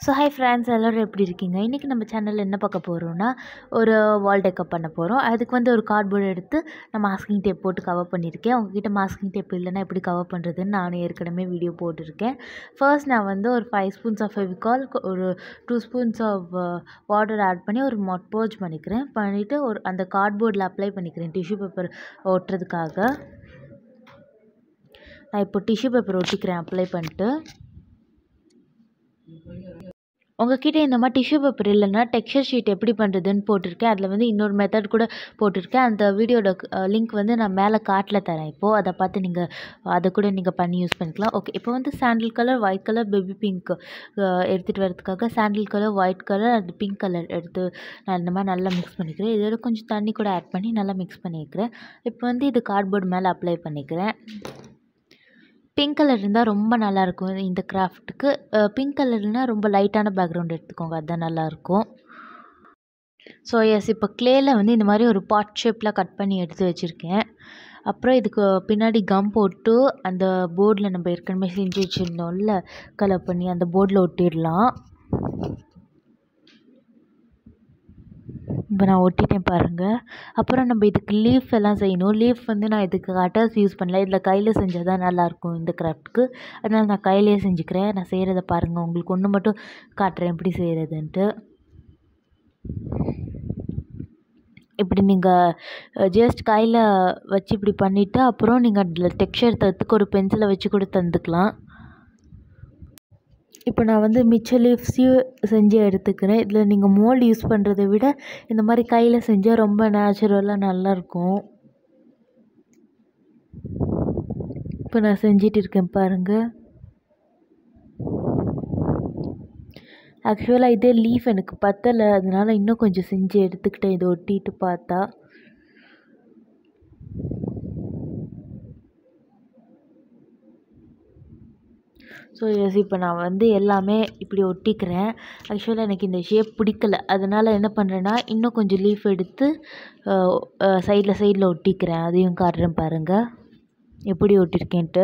so hi friends எல்லோரும் எப்படி இருக்கீங்க இன்றைக்கி நம்ம சேனலில் என்ன பார்க்க போகிறோம்னா ஒரு வால் டெக்கப் பண்ண போகிறோம் அதுக்கு வந்து ஒரு கார்ட்போர்டு எடுத்து நான் மாஸ்கிங் டேப் போட்டு கவர் பண்ணியிருக்கேன் உங்ககிட்ட மாஸ்கிங் டேப் இல்லைன்னா எப்படி கவர் பண்ணுறதுன்னு நான் ஏற்கனவே வீடியோ போட்டிருக்கேன் ஃபர்ஸ்ட் நான் வந்து ஒரு ஃபைவ் ஸ்பூன்ஸ் ஆஃப் ஃபெவிகால் ஒரு two spoons of water add பண்ணி ஒரு மொட் போர்ஜ் பண்ணிக்கிறேன் பண்ணிவிட்டு ஒரு அந்த கார்ட்போர்டில் அப்ளை பண்ணிக்கிறேன் டிஷ்யூ பேப்பர் ஒட்டுறதுக்காக நான் இப்போ டிஷ்யூ பேப்பர் ஒட்டிக்கிறேன் அப்ளை பண்ணிட்டு உங்ககிட்ட இந்த மாதிரி டிஷ்யூ பேப்பர் இல்லைன்னா டெக்ஸ்சர் ஷீட் எப்படி பண்ணுறதுன்னு போட்டிருக்கேன் அதில் வந்து இன்னொரு மெத்தட் கூட போட்டிருக்கேன் அந்த வீடியோட லிங்க் வந்து நான் மேலே காட்டில் தரேன் இப்போது அதை பார்த்து நீங்கள் அதை கூட நீங்கள் பண்ணி யூஸ் பண்ணிக்கலாம் ஓகே இப்போ வந்து sandal colour white colour baby pink எடுத்துகிட்டு வரதுக்காக சாண்டில் கலர் ஒயிட் கலர் அது பிங்க் கலர் எடுத்து நான் இந்த மாதிரி நல்லா மிக்ஸ் பண்ணிக்கிறேன் இதோட கொஞ்சம் தண்ணி கூட ஆட் பண்ணி நல்லா மிக்ஸ் பண்ணிக்கிறேன் இப்போ வந்து இது கார்ட்போர்ட் மேலே அப்ளை பண்ணிக்கிறேன் பிங்க் கலர் இருந்தால் ரொம்ப நல்லாயிருக்கும் இந்த கிராஃப்ட்டுக்கு பிங்க் கலர்னால் ரொம்ப லைட்டான பேக்ரவுண்ட் எடுத்துக்கோங்க அதுதான் நல்லாயிருக்கும் ஸோ எஸ் இப்போ க்ளேயில் வந்து இந்த மாதிரி ஒரு பாட் ஷேப்பில் கட் பண்ணி எடுத்து வச்சுருக்கேன் அப்புறம் இதுக்கு பின்னாடி கம் போட்டு அந்த போர்டில் நம்ம ஏற்கனவே செஞ்சு வச்சுருந்தோம்ல கலர் பண்ணி அந்த போர்டில் ஒட்டிடலாம் இப்போ நான் ஒட்டிட்டேன் பாருங்கள் அப்புறம் நம்ம இதுக்கு லீஃப் எல்லாம் செய்யணும் லீஃப் வந்து நான் இதுக்கு கட்டர்ஸ் யூஸ் பண்ணல இதில் கையில் செஞ்சால் தான் நல்லாயிருக்கும் இந்த கிராஃப்ட்க்கு அதனால் நான் கையிலே செஞ்சுக்கிறேன் நான் செய்கிறத பாருங்கள் உங்களுக்கு ஒன்று மட்டும் காட்டுறேன் எப்படி செய்கிறதுன்ட்டு இப்படி நீங்கள் ஜஸ்ட் கையில் வச்சு இப்படி பண்ணிவிட்டு அப்புறம் நீங்கள் அதில் டெக்ஸ்சர் தரத்துக்கு ஒரு பென்சிலை வச்சு கூட தந்துக்கலாம் இப்போ நான் வந்து மிச்ச லீவ்ஸையும் செஞ்சு எடுத்துக்கிறேன் இதில் நீங்கள் மோல்டு யூஸ் பண்ணுறதை விட இந்த மாதிரி கையில் செஞ்சால் ரொம்ப நேச்சுரலாக நல்லாயிருக்கும் இப்போ நான் செஞ்சிட்டு இருக்கேன் பாருங்கள் ஆக்சுவலாக இதே லீஃப் எனக்கு பத்தலை அதனால் இன்னும் கொஞ்சம் செஞ்சு எடுத்துக்கிட்டேன் இதை ஒட்டிட்டு பார்த்தா ஸோ எஸ் இப்போ நான் வந்து எல்லாமே இப்படி ஒட்டிக்கிறேன் ஆக்சுவலாக எனக்கு இந்த ஷேப் பிடிக்கல அதனால் என்ன பண்ணுறேன்னா இன்னும் கொஞ்சம் லீஃப் எடுத்து சைடில் சைடில் ஒட்டிக்கிறேன் அதையும் காட்டுறேன் பாருங்கள் எப்படி ஒட்டியிருக்கேன்ட்டு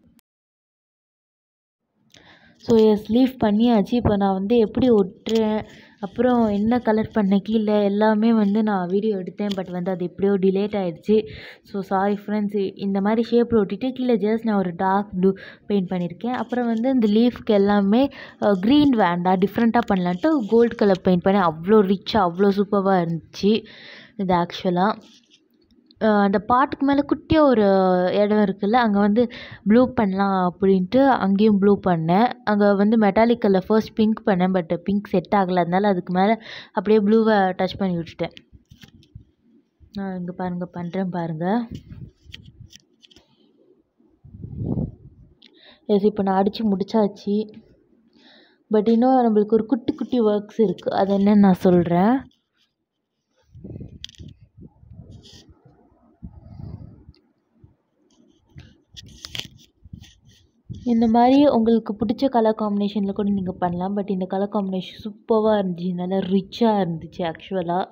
ஸோ எஸ் லீஃப் பண்ணியாச்சு இப்போ நான் வந்து எப்படி ஒட்டுறேன் அப்புறம் என்ன கலர் பண்ண கீழே எல்லாமே வந்து நான் வீடியோ எடுத்தேன் பட் வந்து அது எப்படியோ டிலேட் ஆகிடுச்சு ஸோ சாரி ஃப்ரெண்ட்ஸ் இந்த மாதிரி ஷேப்பில் ஒட்டிட்டு கீழே ஜஸ்ட் நான் ஒரு டார்க் ப்ளூ பெயிண்ட் பண்ணியிருக்கேன் அப்புறம் வந்து இந்த லீஃப்க்கு எல்லாமே க்ரீன் வேண்டாம் டிஃப்ரெண்ட்டாக பண்ணலான்ட்டு கோல்டு கலர் பெயிண்ட் பண்ணி அவ்வளோ ரிச்சாக அவ்வளோ சூப்பராக இருந்துச்சு இது ஆக்சுவலாக அந்த பாட்டுக்கு மேலே குட்டியாக ஒரு இடம் இருக்குல்ல அங்கே வந்து ப்ளூ பண்ணலாம் அப்படின்ட்டு அங்கேயும் ப்ளூ பண்ணேன் அங்கே வந்து மெட்டாலிக் கலர் ஃபர்ஸ்ட் பிங்க் பண்ணேன் பட் பிங்க் செட் ஆகலை அதனால அதுக்கு மேலே அப்படியே ப்ளூவை டச் பண்ணி விட்டுட்டேன் நான் இங்கே பாருங்கள் பண்ணுறேன் பாருங்கள் எஸ் இப்போ நான் அடித்து முடிச்சாச்சு பட் இன்னும் நம்மளுக்கு ஒரு குட்டி குட்டி ஒர்க்ஸ் இருக்குது அது என்னன்னு நான் சொல்கிறேன் இந்த மாதிரி உங்களுக்கு பிடிச்ச கலர் காம்பினேஷனில் கூட நீங்கள் பண்ணலாம் பட் இந்த கலர் காம்பினேஷன் சூப்பராக இருந்துச்சு நல்லா ரிச்சாக இருந்துச்சு ஆக்சுவலாக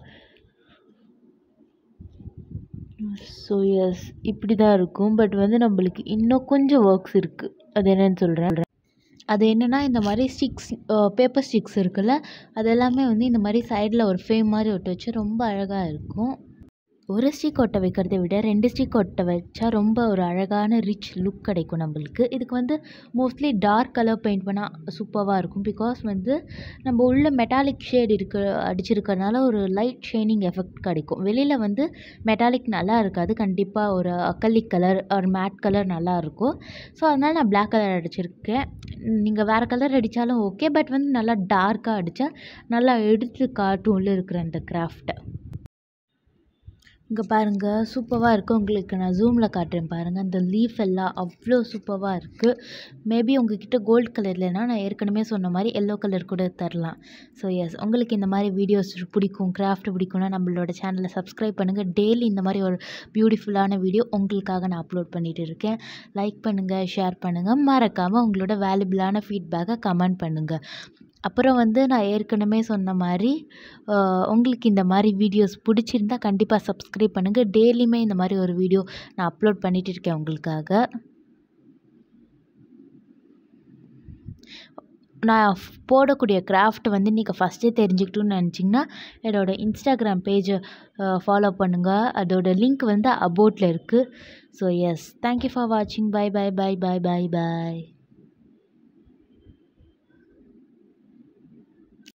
ஸோ எஸ் இப்படி தான் இருக்கும் பட் வந்து நம்மளுக்கு இன்னும் கொஞ்சம் ஒர்க்ஸ் இருக்குது அது என்னன்னு சொல்கிறேன் அது என்னென்னா இந்த மாதிரி ஸ்டிக்ஸ் பேப்பர் ஸ்டிக்ஸ் இருக்குல்ல அது எல்லாமே வந்து இந்த மாதிரி சைடில் ஒரு ஃப்ரேம் மாதிரி ஒட்ட வச்சு ரொம்ப அழகாக இருக்கும் ஒரு ஸ்டிக் ஒட்ட வைக்கிறத விட ரெண்டு ஸ்டிக் ஒட்ட வச்சா ரொம்ப ஒரு அழகான ரிச் லுக் கிடைக்கும் நம்மளுக்கு இதுக்கு வந்து மோஸ்ட்லி டார்க் கலர் பெயிண்ட் பண்ணால் சூப்பராக இருக்கும் பிகாஸ் வந்து நம்ம உள்ள மெட்டாலிக் ஷேட் இருக்க அடிச்சிருக்கறனால ஒரு லைட் ஷைனிங் எஃபெக்ட் கிடைக்கும் வெளியில் வந்து மெட்டாலிக் நல்லா இருக்காது கண்டிப்பாக ஒரு அக்கலிக் கலர் ஒரு மேட் கலர் நல்லா இருக்கும் ஸோ அதனால் நான் பிளாக் கலர் அடிச்சிருக்கேன் நீங்கள் வேறு கலர் அடித்தாலும் ஓகே பட் வந்து நல்லா டார்க்காக அடித்தா நல்லா எடுத்து காட்டும் உள்ளே இருக்கிற அந்த கிராஃப்ட்டை இங்கே பாருங்கள் சூப்பராக இருக்குது உங்களுக்கு நான் ஜூமில் காட்டுறேன் பாருங்கள் அந்த லீஃப் எல்லாம் அவ்வளோ சூப்பராக இருக்குது மேபி உங்ககிட்ட கோல்டு கலர் இல்லைன்னா நான் ஏற்கனவே சொன்ன மாதிரி எல்லோ கலர் கூட தரலாம் ஸோ எஸ் உங்களுக்கு இந்த மாதிரி வீடியோஸ் பிடிக்கும் கிராஃப்ட் பிடிக்கும்னா நம்மளோட சேனலை சப்ஸ்கிரைப் பண்ணுங்கள் டெய்லி இந்த மாதிரி ஒரு பியூட்டிஃபுல்லான வீடியோ உங்களுக்காக நான் அப்லோட் பண்ணிகிட்டு இருக்கேன் லைக் பண்ணுங்கள் ஷேர் பண்ணுங்கள் மறக்காமல் உங்களோட வேல்யூபிளான ஃபீட்பேக்கை கமெண்ட் பண்ணுங்கள் அப்புறம் வந்து நான் ஏற்கனவே சொன்ன மாதிரி உங்களுக்கு இந்த மாதிரி வீடியோஸ் பிடிச்சிருந்தா கண்டிப்பாக சப்ஸ்கிரைப் பண்ணுங்கள் டெய்லியுமே இந்த மாதிரி ஒரு வீடியோ நான் அப்லோட் பண்ணிகிட்டு இருக்கேன் உங்களுக்காக நான் ஃப் போடக்கூடிய கிராஃப்ட் வந்து நீங்கள் ஃபஸ்ட்டே தெரிஞ்சுக்கணும்னு நினச்சிங்கன்னா என்னோட இன்ஸ்டாகிராம் பேஜை ஃபாலோ பண்ணுங்கள் அதோட லிங்க் வந்து அபோட்டில் இருக்குது ஸோ எஸ் தேங்க்யூ ஃபார் வாட்சிங் bye bye bye bye bye by